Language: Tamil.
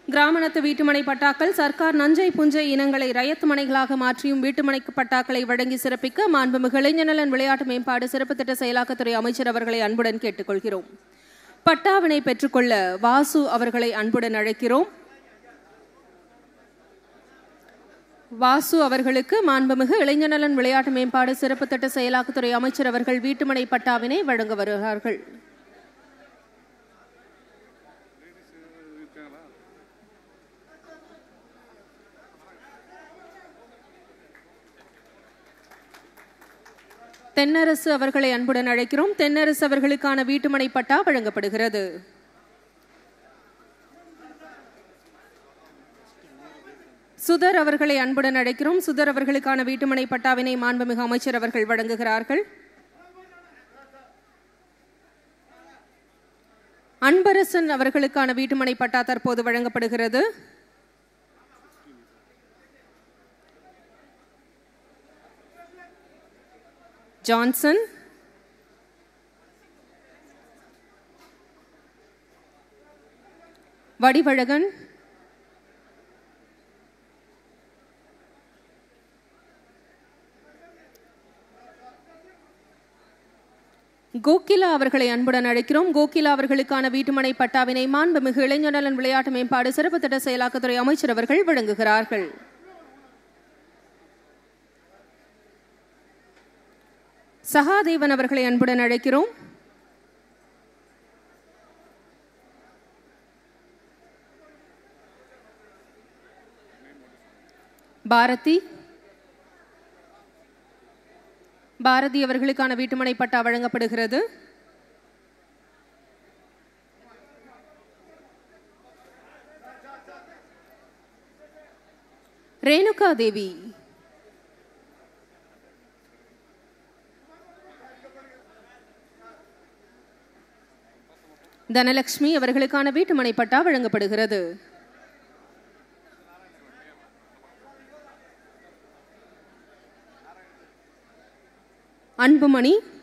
கிராமணத்து வீட்டுமனை பட்டாக்கள் சர்க்கார் நஞ்சை புஞ்சை இனங்களை ரயத் மனைகளாக மாற்றியும் வீட்டுமனை பட்டாக்களை வழங்கி சிறப்பிக்க மாண்புமிகு இளைஞநலன் விளையாட்டு மேம்பாடு சிறப்பு திட்ட செயலாக்கத்துறை அமைச்சர் அவர்களை அன்புடன் கேட்டுக்கொள்கிறோம் பட்டாவினை பெற்றுக்கொள்ள வாசு அவர்களை அன்புடன் அழைக்கிறோம் வாசு அவர்களுக்கு மாண்புமிகு இளைஞநலன் விளையாட்டு மேம்பாடு சிறப்பு திட்ட செயலாக்கத்துறை அமைச்சர் அவர்கள் வீட்டுமனை பட்டாவினை வழங்க வருகிறார்கள் தென்னரசு அவர்களை அன்புடன் அழைக்கிறோம் தென்னரசு அவர்களுக்கான வீட்டுமனை பட்டா வழங்கப்படுகிறது சுதர் அவர்களை அன்புடன் அழைக்கிறோம் சுதர் அவர்களுக்கான வீட்டுமனை பட்டாவினை மாண்புமிகு அமைச்சர் அவர்கள் வழங்குகிறார்கள் அன்பரசன் அவர்களுக்கான வீட்டுமனை பட்டா தற்போது வழங்கப்படுகிறது ஜான்சன் வடிவழகன் கோகிலா அவர்களை அன்புடன் அழைக்கிறோம் கோகிலா அவர்களுக்கான வீட்டுமனை பட்டாவினை மாண்புமிகு இளைஞநலன் விளையாட்டு மேம்பாடு சிறப்பு திட்ட செயலாக்கத்துறை அமைச்சர் அவர்கள் வழங்குகிறார்கள் சகாதேவன் அவர்களை அன்புடன் அழைக்கிறோம் பாரதி பாரதி அவர்களுக்கான வீட்டுமனை பட்டா வழங்கப்படுகிறது ரேணுகா தேவி தனலட்சுமி அவர்களுக்கான வீட்டுமனை பட்டா வழங்கப்படுகிறது அன்புமணி